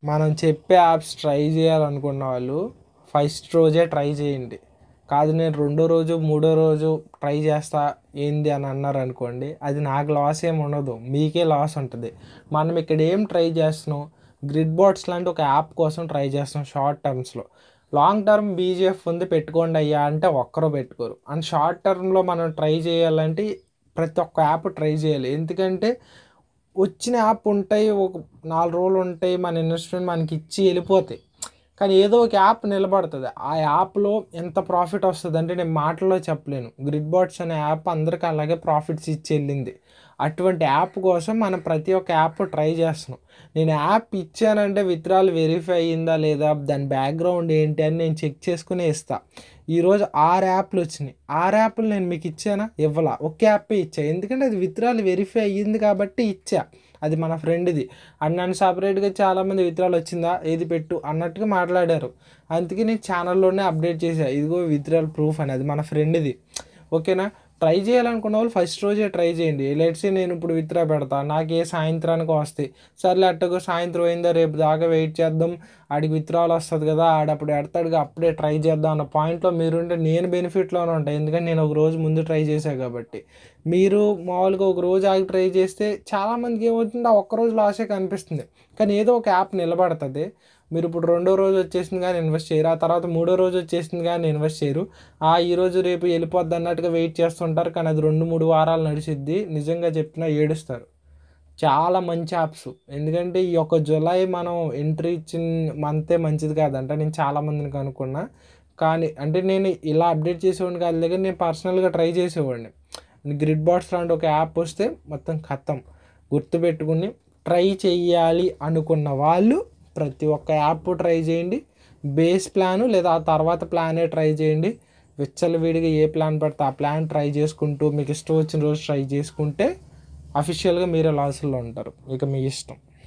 మనం చెప్పే apps try చేయాలనుకున్న వాళ్ళు ఫస్ట్ రోజే ట్రై చేయండి కాదు నేను రెండో రోజు మూడో రోజు ట్రై చేస్తా ఏంది అని అన్నారు అనుకోండి అది నాకు లాస్ ఏమి ఉండదు మీకే లాస్ ఉంటుంది మనం ఇక్కడ ఏం ట్రై చేస్తున్నాం గ్రిడ్ బోర్డ్స్ లాంటి ఒక యాప్ కోసం ట్రై చేస్తున్నాం షార్ట్ టర్మ్స్లో లాంగ్ టర్మ్ బీజేఎఫ్ ఉంది పెట్టుకోండి అయ్యా అంటే ఒక్కరూ పెట్టుకోరు అండ్ షార్ట్ టర్మ్లో మనం ట్రై చేయాలంటే ప్రతి ఒక్క యాప్ ట్రై చేయాలి ఎందుకంటే వచ్చిన యాప్ ఉంటాయి ఒక నాలుగు రోజులు ఉంటాయి మన ఇన్వెస్ట్మెంట్ మనకి ఇచ్చి వెళ్ళిపోతాయి కానీ ఏదో ఒక యాప్ నిలబడుతుంది ఆ యాప్లో ఎంత ప్రాఫిట్ వస్తుంది అంటే నేను మాటల్లో చెప్పలేను గ్రిడ్ బాట్స్ అనే యాప్ అందరికీ అలాగే ప్రాఫిట్స్ ఇచ్చి వెళ్ళింది అటువంటి యాప్ కోసం మనం ప్రతి ఒక్క యాప్ ట్రై చేస్తున్నాం నేను యాప్ ఇచ్చానంటే విత్రాలు వెరిఫై అయ్యిందా లేదా దాని బ్యాక్గ్రౌండ్ ఏంటి అని నేను చెక్ చేసుకుని ఇస్తా ఈరోజు ఆరు యాప్లు వచ్చినాయి ఆరు యాప్లు నేను మీకు ఇచ్చానా ఇవ్వాల ఒక యాపే ఇచ్చా ఎందుకంటే అది విత్రాలు వెరిఫై అయ్యింది కాబట్టి ఇచ్చా అది మన ఫ్రెండ్ది అండ్ నన్ను సపరేట్గా చాలామంది విత్రాలు వచ్చిందా ఏది పెట్టు అన్నట్టుగా మాట్లాడారు అందుకే నేను ఛానల్లోనే అప్డేట్ చేశా ఇదిగో విత్రాల్ ప్రూఫ్ అనేది మన ఫ్రెండ్ది ఓకేనా ట్రై చేయాలనుకున్న వాళ్ళు ఫస్ట్ రోజే ట్రై చేయండి లెట్స్ నేను ఇప్పుడు విత్డ్రా పెడతా నాకు ఏ సాయంత్రానికి వస్తాయి సర్లే అట్టకు సాయంత్రం అయిందా రేపు దాకా వెయిట్ చేద్దాం ఆడికి విత్డ్రాలు వస్తుంది కదా ఆడప్పుడు ఎడతాడుగా అప్పుడే ట్రై చేద్దాం అన్న పాయింట్లో మీరుంటే నేను బెనిఫిట్లోనే ఉంటాయి ఎందుకంటే నేను ఒక రోజు ముందు ట్రై చేశాను కాబట్టి మీరు మామూలుగా ఒక రోజు ఆగి ట్రై చేస్తే చాలామందికి ఏమవుతుంది ఆ ఒక్కరోజు లాసే కనిపిస్తుంది కానీ ఏదో ఒక యాప్ నిలబడుతుంది మీరు ఇప్పుడు రెండో రోజు వచ్చేసింది కానీ ఇన్వెస్ట్ చేయరు ఆ తర్వాత మూడో రోజు వచ్చేసింది కానీ ఇన్వెస్ట్ చేయరు ఆ ఈ రోజు రేపు వెళ్ళిపోద్ది అన్నట్టుగా వెయిట్ చేస్తుంటారు కానీ అది రెండు మూడు వారాలు నడిచిద్ది నిజంగా చెప్పినా ఏడుస్తారు చాలా మంచి యాప్స్ ఎందుకంటే ఈ యొక్క జులై మనం ఎంట్రీ ఇచ్చిన మంతే మంచిది కాదంట నేను చాలామందిని కనుక్కున్నా కానీ అంటే నేను ఇలా అప్డేట్ చేసేవాడిని కాదు దగ్గర నేను పర్సనల్గా ట్రై చేసేవాడిని గ్రిడ్ బాట్స్ లాంటి ఒక యాప్ వస్తే మొత్తం ఖతం గుర్తుపెట్టుకుని ట్రై చెయ్యాలి అనుకున్న వాళ్ళు ప్రతి ఒక్క యాప్ ట్రై చేయండి బేస్ ప్లాను లేదా ఆ తర్వాత ప్లానే ట్రై చేయండి విచ్చలవిడిగా ఏ ప్లాన్ పడితే ఆ ప్లాన్ ట్రై చేసుకుంటూ మీకు ఇష్టం వచ్చిన రోజు ట్రై చేసుకుంటే అఫీషియల్గా మీరే లాస్లో ఉంటారు ఇక మీ ఇష్టం